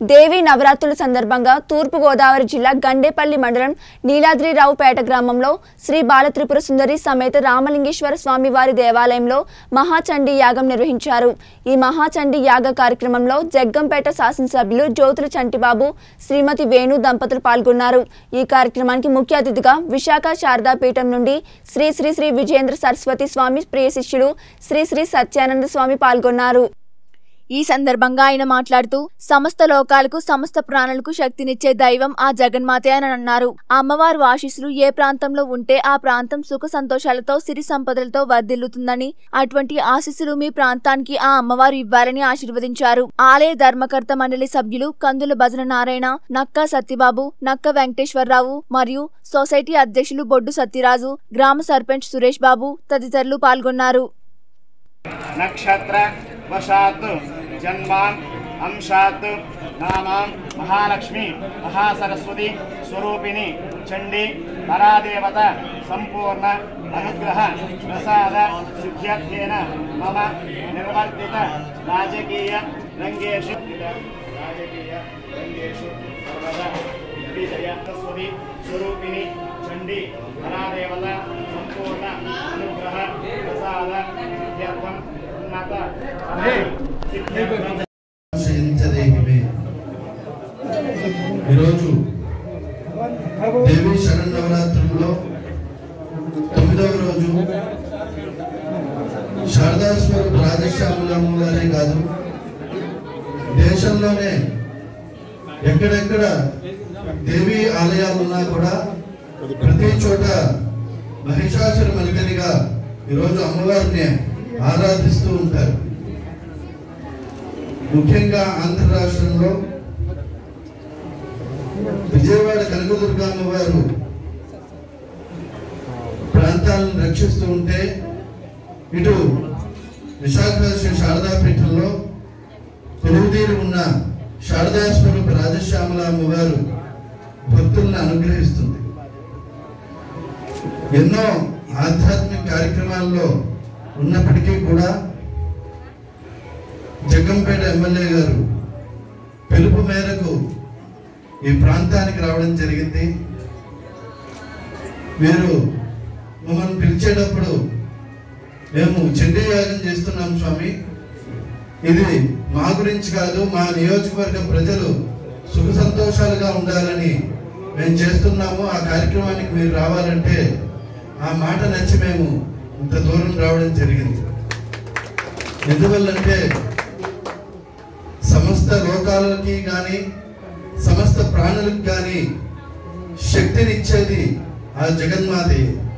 దేవి నవరాత్రుల సందర్భంగా తూర్పు గోదావరి జిల్లా గండేపల్లి మండలం నీలాద్రిరావుపేట గ్రామంలో శ్రీ బాలత్రిపుర సుందరి సమేత రామలింగేశ్వర స్వామి వారి దేవాలయంలో మహాచండీ యాగం నిర్వహించారు ఈ మహాచండీ యాగ కార్యక్రమంలో జగ్గంపేట శాసనసభ్యులు జ్యోతుల చంటిబాబు శ్రీమతి వేణు దంపతులు పాల్గొన్నారు ఈ కార్యక్రమానికి ముఖ్య అతిథిగా విశాఖ శారదాపీఠం నుండి శ్రీ శ్రీ శ్రీ విజయేంద్ర సరస్వతి స్వామి ప్రియ శిష్యులు శ్రీ శ్రీ సత్యానంద స్వామి పాల్గొన్నారు ఈ సందర్భంగా ఆయన మాట్లాడుతూ సమస్త లోకాలకు సమస్త ప్రాణులకు శక్తినిచ్చే దైవం ఆ జగన్మాతే అని అన్నారు ఆ అమ్మవారు ఆశీస్సులు ఏ ప్రాంతంలో ఉంటే ఆ ప్రాంతం సుఖ సంతోషాలతో సిరి సంపదలతో వర్ధిల్లుతుందని అటువంటి ఆశీస్సులు మీ ప్రాంతానికి ఆ అమ్మవారు ఇవ్వాలని ఆశీర్వదించారు ఆలయ ధర్మకర్త మండలి సభ్యులు కందుల భజన నారాయణ నక్క సత్యబాబు నక్క వెంకటేశ్వరరావు మరియు సొసైటీ అధ్యక్షులు బొడ్డు సత్యరాజు గ్రామ సర్పంచ్ సురేష్ బాబు తదితరులు పాల్గొన్నారు నక్షత్ర వశాత్ జన్మాన్ అంశాత్ నామాం మహాలక్ష్మి మహాసరస్వతి స్వరూపిణి చండీ పరాదేవత సంపూర్ణ అనుగ్రహ ప్రసాద సిద్ధ్యర్థేన మమ నిర్వర్తిత రాజకీయ రంగేషు రాజకీయ రంగేషు సర్వదా విజయ సరస్వతి స్వరూపిణి చండీ పరాదేవత సంపూర్ణ అనుగ్రహ ప్రసాద సిద్ధ్యర్థం ఉన్నత సిద్ధ్యర్థం ఆశ్రయించదేహిమే ఈరోజు దేవి శరన్నవరాత్రుల్లో తొమ్మిదవ రోజు శారదాస్వరూప్ రాజశ్యాములమ్మ గారే కాదు దేశంలోనే ఎక్కడెక్కడ దేవి ఆలయాలు ఉన్నా కూడా ప్రతి చోట మహిషాసుర మలికనిగా ఈరోజు అమ్మవారిని ఆరాధిస్తూ ఉంటారు ముఖ్యంగా ఆంధ్ర రాష్ట్రంలో విజయవాడ కనకదుర్గమ్మ వారు ప్రాంతాలను రక్షిస్తూ ఉంటే ఇటు విశాఖ శ్రీ శారదాపీఠంలో కొలువుదీరి ఉన్న శారదా స్వరూప రాజశ్యామల అమ్మవారు భక్తులను అనుగ్రహిస్తుంది ఎన్నో ఆధ్యాత్మిక కార్యక్రమాల్లో ఉన్నప్పటికీ కూడా జగ్గంపేట ఎమ్మెల్యే గారు పిలుపు మేరకు ఈ ప్రాంతానికి రావడం జరిగింది మీరు మమ్మల్ని పిలిచేటప్పుడు మేము చండీ యాగం చేస్తున్నాం స్వామి ఇది మా గురించి కాదు మా నియోజకవర్గ ప్రజలు సుఖ సంతోషాలుగా ఉండాలని మేము చేస్తున్నాము ఆ కార్యక్రమానికి మీరు రావాలంటే ఆ మాట నచ్చి మేము ఇంత దూరం రావడం జరిగింది ఎందువల్లంటే సమస్త లోకాలకి కానీ సమస్త ప్రాణులకు కానీ శక్తినిచ్చేది ఆ జగన్మాతే